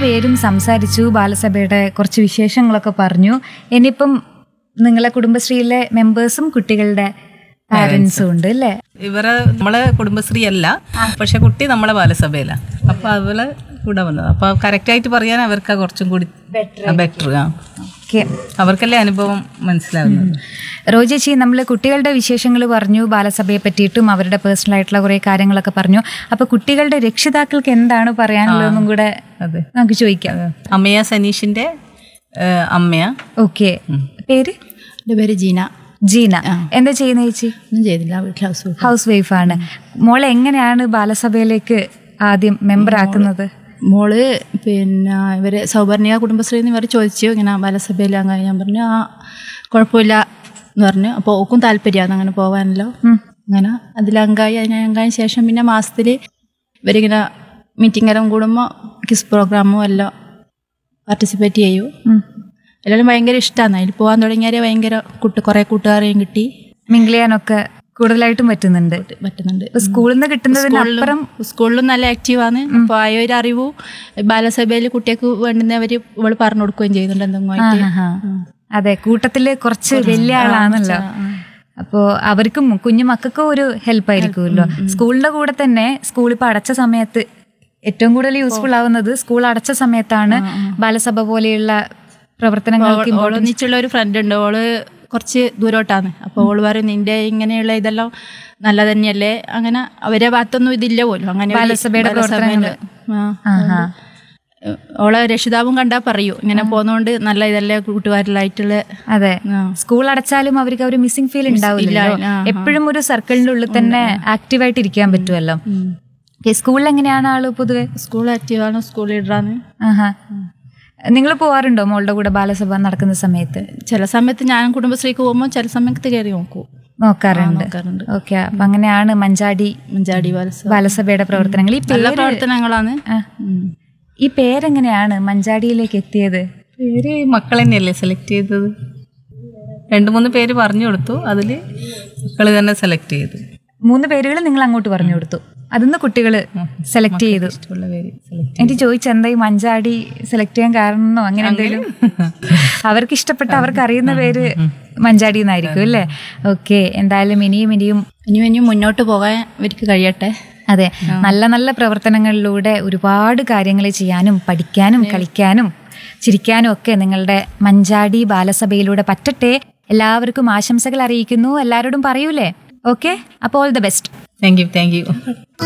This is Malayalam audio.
പേരും സംസാരിച്ചു ബാലസഭയുടെ കുറച്ച് വിശേഷങ്ങളൊക്കെ പറഞ്ഞു ഇനിയിപ്പം നിങ്ങളെ കുടുംബശ്രീയിലെ മെമ്പേഴ്സും കുട്ടികളുടെ പാരൻസും ഉണ്ട് അല്ലേ ഇവരെ നമ്മളെ കുടുംബശ്രീ അല്ല പക്ഷെ കുട്ടി നമ്മളെ ബാലസഭയില അപ്പൊ അവളെ കൂടെ വന്നത് അപ്പൊ കറക്റ്റ് ആയിട്ട് പറയാൻ അവർക്ക് കുറച്ചും കൂടി ബെറ്റർ ആ ഓക്കെ അവർക്കല്ലേ അനുഭവം മനസ്സിലാവുന്നത് റോജേച്ചി നമ്മൾ കുട്ടികളുടെ വിശേഷങ്ങൾ പറഞ്ഞു ബാലസഭയെ പറ്റിയിട്ടും അവരുടെ പേഴ്സണൽ ആയിട്ടുള്ള കുറേ കാര്യങ്ങളൊക്കെ പറഞ്ഞു അപ്പൊ കുട്ടികളുടെ രക്ഷിതാക്കൾക്ക് എന്താണ് പറയാനുള്ളതെന്നും കൂടെ അതെ നമുക്ക് ചോദിക്കാം അമ്മയ സനീഷിന്റെ ആ, അമ്മയാ ഓക്കെ പേര് എൻ്റെ പേര് ജീന ജീന എന്താ ചെയ്യുന്ന ചേച്ചി ഒന്നും ചെയ്തില്ല വീട്ടിൽ ഹൗസ് വൈഫ് ഹൗസ് വൈഫാണ് മോളെ എങ്ങനെയാണ് ബാലസഭയിലേക്ക് ആദ്യം മെമ്പർ ആക്കുന്നത് മോള് പിന്നെ ഇവര് സൗപർണിക കുടുംബശ്രീ എന്ന് ഇവർ ചോദിച്ചു ഇങ്ങനെ ബാലസഭയിൽ അങ്ങനെ ഞാൻ പറഞ്ഞു ആ കുഴപ്പമില്ല എന്ന് പറഞ്ഞു അപ്പോൾ ഓക്കും താല്പര്യമാണ് അങ്ങനെ പോകാനല്ലോ അങ്ങനെ അതിലങ്കായി അതിന് അങ്കായ ശേഷം പിന്നെ മാസത്തിൽ ഇവരിങ്ങനെ മീറ്റിംഗ് എല്ലാം കൂടുമ്പോൾ കിസ് പ്രോഗ്രാമും എല്ലാം പാർട്ടിസിപ്പേറ്റ് ചെയ്യൂ ഉം. എല്ലാവരും ഭയങ്കര ഇഷ്ടമാണ് അതിൽ പോകാൻ തുടങ്ങിയാൽ ഭയങ്കര കൂട്ട് കുറേ കൂട്ടുകാരെയും കിട്ടി മിങ്കിൾ ചെയ്യാനൊക്കെ കൂടുതലായിട്ടും പറ്റുന്നുണ്ട് പറ്റുന്നുണ്ട് ഇപ്പൊ സ്കൂളിൽ നിന്ന് കിട്ടുന്നതിനപ്പുറം സ്കൂളിലും നല്ല ആക്റ്റീവാണ് അപ്പോൾ ആ ഒരു അറിവും ബാലസഭയിൽ കുട്ടികൾക്ക് വേണ്ടുന്നവർ ഇവള് പറഞ്ഞു കൊടുക്കുകയും ചെയ്യുന്നുണ്ട് എന്തെങ്കിലും ആയിട്ട് ആഹാ. അതെ കൂട്ടത്തില് കുറച്ച് വലിയ ആളാണല്ലോ അപ്പോ അവർക്കും കുഞ്ഞു മക്കൾക്കും ഒരു ഹെൽപ്പ് ആയിരിക്കുമല്ലോ സ്കൂളിന്റെ കൂടെ തന്നെ സ്കൂൾ ഇപ്പൊ അടച്ച സമയത്ത് ഏറ്റവും കൂടുതൽ യൂസ്ഫുൾ ആവുന്നത് സ്കൂൾ അടച്ച സമയത്താണ് ബാലസഭ പോലെയുള്ള പ്രവർത്തനങ്ങൾക്ക് ഓള് ഒന്നിച്ചുള്ള ഒരു ഫ്രണ്ട് ഉണ്ട് ഓള് കുറച്ച് ദൂരോട്ടാണ് അപ്പോൾ ഓള് പറയും നിന്റെ ഇങ്ങനെയുള്ള ഇതെല്ലാം നല്ല തന്നെയല്ലേ അങ്ങനെ അവരെ ഭാഗത്തൊന്നും ഇതില്ല പോലും അങ്ങനെ ഒരു ബാലസഭയുടെ ബാലസഭേന്റെ, ആ. ആഹാ. ഓളെ രക്ഷിതാവും കണ്ടാ പറയൂ ഇങ്ങനെ പോകുന്നോണ്ട് നല്ല ഇതല്ലേ കൂട്ടുകാരിലായിട്ടുള്ള അതെ ആ. സ്കൂൾ അടച്ചാലും അവർക്ക് ആ ഒരു മിസ്സിംഗ് ഫീൽ ഉണ്ടാവില്ലല്ലോ ഇല്ല, ആ, എപ്പോഴും ഒരു സർക്കിളിന്റെ ഉള്ളിൽ തന്നെ ആക്റ്റീവായിട്ട് ഇരിക്കാൻ പറ്റുമല്ലോ സ്കൂളിൽ എങ്ങനെയാണ് ആള് പൊതുവെ സ്കൂൾ ആക്റ്റീവാണ് സ്കൂൾ ലീഡറാണ് ആഹാ നിങ്ങൾ പോവാറുണ്ടോ മോളുടെ കൂടെ ബാലസഭ നടക്കുന്ന സമയത്ത് ചില സമയത്ത് ഞാൻ കുടുംബശ്രീക്ക് പോകുമ്പോൾ ചില സമയത്ത് കയറി നോക്കും നോക്കാറുണ്ട് നോക്കാറുണ്ട് ഓക്കെ അപ്പൊ അങ്ങനെയാണ് മഞ്ചാടി മഞ്ചാടി ബാലസഭ ബാലസഭയുടെ പ്രവർത്തനങ്ങൾ ഈ നല്ല പേര് പ്രവർത്തനങ്ങളാണ് ആ. ഈ പേരെങ്ങനെയാണ് മഞ്ചാടിയിലേക്ക് എത്തിയത് പേര് മക്കൾ തന്നെയല്ലേ സെലക്ട് ചെയ്തത് രണ്ട് മൂന്ന് പേര് പറഞ്ഞു കൊടുത്തു അതിൽ മക്കൾ തന്നെ സെലക്ട് ചെയ്തു മൂന്ന് പേരുകൾ നിങ്ങൾ അങ്ങോട്ട് പറഞ്ഞു കൊടുത്തു അതിന്ന് കുട്ടികൾ സെലക്ട് ചെയ്തു ഇഷ്ടമുള്ള പേര് സെലക്ട് എനിക്ക് ചോദിച്ചു എന്താ ഈ മഞ്ചാടി സെലക്ട് ചെയ്യാൻ കാരണമോ അങ്ങനെ എന്തെങ്കിലും അവർക്ക് ഇഷ്ടപ്പെട്ട അവർക്ക് അറിയുന്ന പേര് മഞ്ചാടി എന്നായിരിക്കും അല്ലേ ഓക്കെ എന്തായാലും ഇനിയും ഇനിയും ഇനിയും ഇനിയും മുന്നോട്ട് പോകാൻ ഇവർക്ക് കഴിയട്ടെ അതെ നല്ല നല്ല പ്രവർത്തനങ്ങളിലൂടെ ഒരുപാട് കാര്യങ്ങൾ ചെയ്യാനും പഠിക്കാനും കളിക്കാനും ചിരിക്കാനും ഒക്കെ നിങ്ങളുടെ മഞ്ചാടി ബാലസഭയിലൂടെ പറ്റട്ടെ എല്ലാവർക്കും ആശംസകൾ അറിയിക്കുന്നു എല്ലാവരോടും പറയൂലേ ഓക്കെ അപ്പോൾ all the best thank you thank U